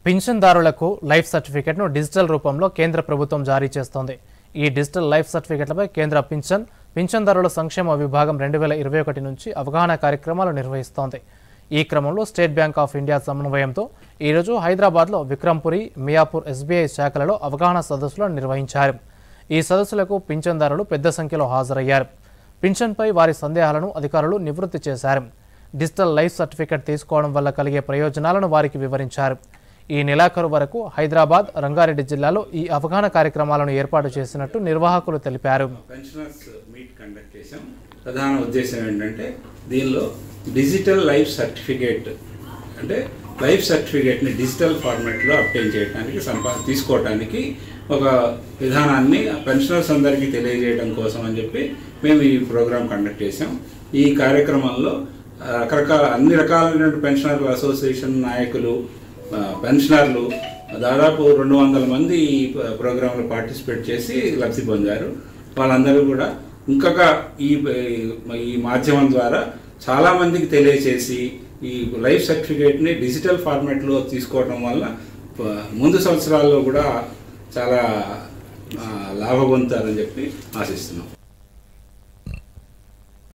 పింఛన్దారులకు life సర్టిఫికెట్ను digital రూపంలో కేంద్ర ప్రభుత్వం జారీ చేస్తోంది ఈ డిజిటల్ లైఫ్ సర్టిఫికెట్లపై కేంద్ర పింఛన్ పింఛన్దారుల సంక్షేమ విభాగం రెండు వేల ఇరవై ఒకటి నుంచి అవగాహన కార్యక్రమాలు నిర్వహిస్తోంది ఈ క్రమంలో స్టేట్ బ్యాంక్ ఆఫ్ ఇండియా సమన్వయంతో ఈరోజు హైదరాబాద్లో విక్రమ్పురి మియాపూర్ ఎస్బీఐ శాఖలలో అవగాహన సదస్సులను నిర్వహించారు ఈ సదస్సులకు పింఛన్దారులు పెద్ద సంఖ్యలో హాజరయ్యారు పింఛన్పై వారి సందేహాలను అధికారులు నివృత్తి చేశారు డిజిటల్ లైఫ్ సర్టిఫికెట్ తీసుకోవడం వల్ల కలిగే ప్రయోజనాలను వారికి వివరించారు ఈ నెలాఖరు వరకు హైదరాబాద్ రంగారెడ్డి జిల్లాలో ఈ అవగాహన కార్యక్రమాలను ఏర్పాటు చేసినట్టు నిర్వాహకులు తెలిపారు పెన్షనర్స్ మీట్ కండక్ట్ చేసాం ప్రధాన ఉద్దేశం ఏంటంటే దీనిలో డిజిటల్ లైఫ్ సర్టిఫికేట్ అంటే లైఫ్ సర్టిఫికేట్ని డిజిటల్ ఫార్మాట్లో అప్టైన్ చేయడానికి సంపా తీసుకోవడానికి ఒక విధానాన్ని పెన్షనర్స్ అందరికీ తెలియజేయడం కోసం అని చెప్పి మేము ఈ ప్రోగ్రాం కండక్ట్ చేసాం ఈ కార్యక్రమంలో ఆ, రకరకాల అన్ని రకాలైనటువంటి పెన్షనర్ల అసోసియేషన్ నాయకులు ఆ, పెన్షనర్లు దాదాపు రెండు వందల మంది ఈ ప- ప్రోగ్రాంలో పార్టిసిపేట్ చేసి లబ్ధి పొందారు వాళ్ళందరూ కూడా ఇంకొక ఈ ఈ మాధ్యమం ద్వారా చాలా మందికి తెలియచేసి ఈ లైఫ్ సర్టిఫికేట్ని డిజిటల్ ఫార్మాట్లో తీసుకోవడం వల్ల ప- ముందు సంవత్సరాల్లో కూడా చాలా ఆ, లాభ పొందుతారని చెప్పి ఆశిస్తున్నాం